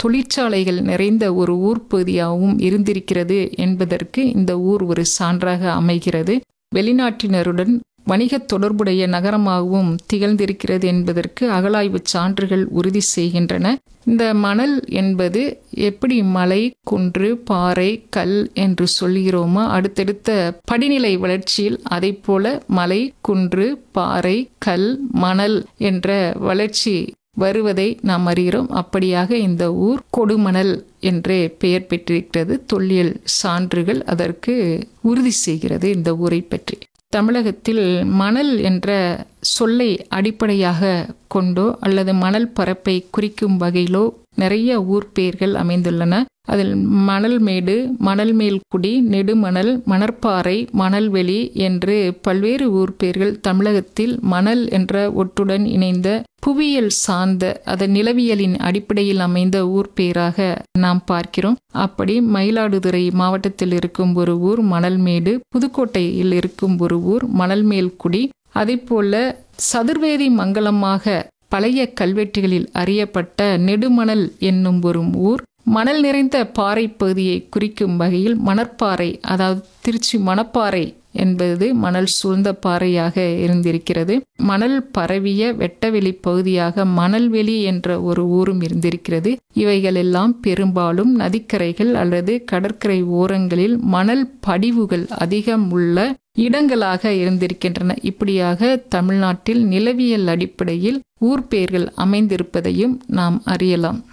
தொழிற்சாலைகள் நிறைந்த ஒரு ஊர் பகுதியாகவும் இருந்திருக்கிறது என்பதற்கு இந்த ஊர் ஒரு சான்றாக அமைகிறது வெளிநாட்டினருடன் வணிக தொடர்புடைய நகரமாகவும் திகழ்ந்திருக்கிறது என்பதற்கு அகலாய்வு சான்றுகள் உறுதி செய்கின்றன இந்த மணல் என்பது எப்படி மலை குன்று பாறை கல் என்று சொல்கிறோமோ அடுத்தடுத்த படிநிலை வளர்ச்சியில் அதை போல மலை குன்று பாறை கல் மணல் என்ற வளர்ச்சி வருவதை நாம் அறிகிறோம் அப்படியாக இந்த ஊர் கொடுமணல் என்று பெயர் பெற்றிருக்கிறது தொல்லியல் சான்றுகள் அதற்கு உறுதி செய்கிறது இந்த ஊரை பற்றி தமிழகத்தில் மணல் என்ற சொல்லை அடிப்படையாக கொண்டோ அல்லது மணல் பரப்பை குறிக்கும் வகையிலோ நிறைய ஊர் பெயர்கள் அமைந்துள்ளன அதில் மணல்மேடு மணல்மேல்குடி நெடுமணல் மணற்பாறை மணல்வெளி என்று பல்வேறு ஊர் பெயர்கள் தமிழகத்தில் மணல் என்ற ஒற்றுடன் இணைந்த புவியியல் சார்ந்த அதன் நிலவியலின் அடிப்படையில் அமைந்த ஊர் பெயராக நாம் பார்க்கிறோம் அப்படி மயிலாடுதுறை மாவட்டத்தில் இருக்கும் ஒரு ஊர் மணல்மேடு புதுக்கோட்டையில் இருக்கும் ஒரு ஊர் மணல்மேல்குடி அதேபோல சதுர்வேதி மங்கலமாக பழைய கல்வெட்டுகளில் அறியப்பட்ட நெடுமணல் என்னும் ஒரு ஊர் மணல் நிறைந்த பாறை பகுதியை குறிக்கும் வகையில் மணற்பாறை அதாவது திருச்சி மணப்பாறை என்பது மணல் சூழ்ந்த பாறையாக இருந்திருக்கிறது மணல் பரவிய வெட்டவெளி பகுதியாக மணல்வெளி என்ற ஒரு ஊரும் இருந்திருக்கிறது இவைகளெல்லாம் பெரும்பாலும் நதிக்கரைகள் அல்லது கடற்கரை ஓரங்களில் மணல் படிவுகள் அதிகம் உள்ள இடங்களாக இருந்திருக்கின்றன இப்படியாக தமிழ்நாட்டில் நிலவியல் அடிப்படையில் ஊர் பெயர்கள் அமைந்திருப்பதையும் நாம் அறியலாம்